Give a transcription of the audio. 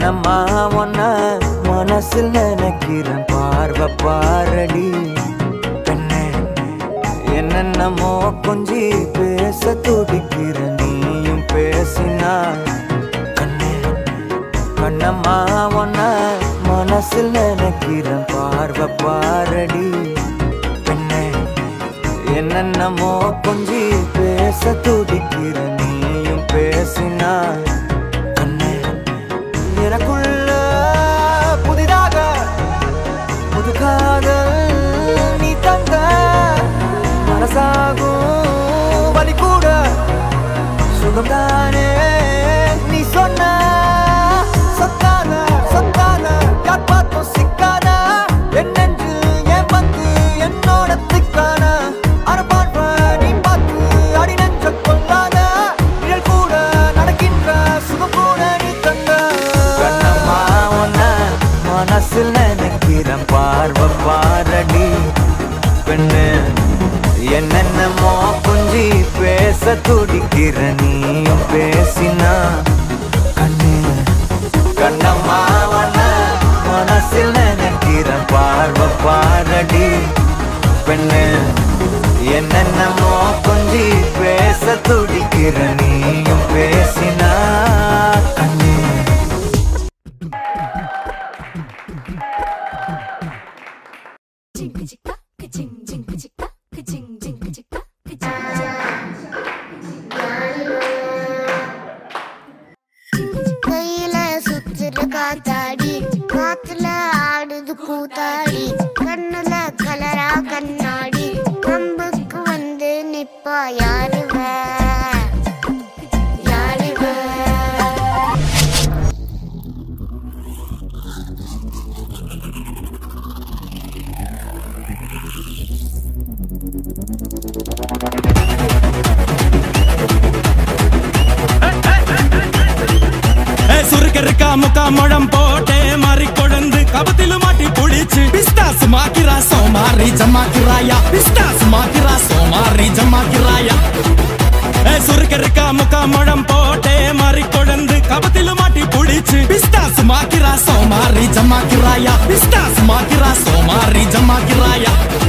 கண்ணம்மா ஒன்ன மனசில் நினைக்கிறேன் பார்வை பாரடி பெண்ணே என்னென்னமோ கொஞ்சி பேச துடிக்கிற நீயும் பேசினா கண்ணே கண்ணம்மா ஒன்ன மனசில் நினைக்கிறேன் பார்வை பாரடி பெண்ணே என்னென்னமோ கொஞ்சி பேச துடிக்கிற நீயும் பேசினா கண்ணே எனக்குள்ள புதிதாக புது காதல் நீ தந்த மனசாகும் வலி கூட சுகம்தானே நீ சொன்ன சொத்தான சொத்தான யார் பார்த்தும் சிக்கான என் நெஞ்சு என் பத்து என்னோட திக்கான அரபார்வ நீ பார்த்து அடி நெஞ்ச கொள்ளாத நிழல் கூட நடக்கின்ற சுகம் கூட நீ தந்த கண்ணம்மா உன்ன மனசில் நினைக்கிறேன் பார்வை பாரடி பெண்ணு என்னென்னமோ கொஞ்சி பேச துடிக்கிற நீயும் பேசினா கண்ணு கண்ணம்மா உன்ன மனசில் நினைக்கிற பார்வை பாரடி பெண்ணு என்னென்னமோ கொஞ்சி பேச துடிக்கிற நீயும் பேசினா கண்ணு கையில சுத்துற காத்தாடி காத்துல ஆடுது கூத்தாடி கண்ணுல கலரா கண்ணாடி கம்புக்கு வந்து நிப்பா யாருவ யாருவ ஏ, சுருக்க இருக்கா முக்கா முழம் போட்டே மாறி கொழுந்து கபத்தில மாட்டி புடிச்சு பிஸ்தாஸ் மாக்கிரா சோமாரி ஜமாக்கிராயா பிஸ்தாஸ் மாக்கிரா சோமாரி ஜமாக்கிராயா ஏ, சுருக்க இருக்கா முக்கா முழம் போட்டே மாறி கொழுந்து கபத்தில மாட்டி புடிச்சு பிஸ்தாஸ் மாக்கிரா சோமாரி ஜமாக்கிராயா பிஸ்தாஸ் மாக்கிரா சோமாரி ஜமாக்கிராயா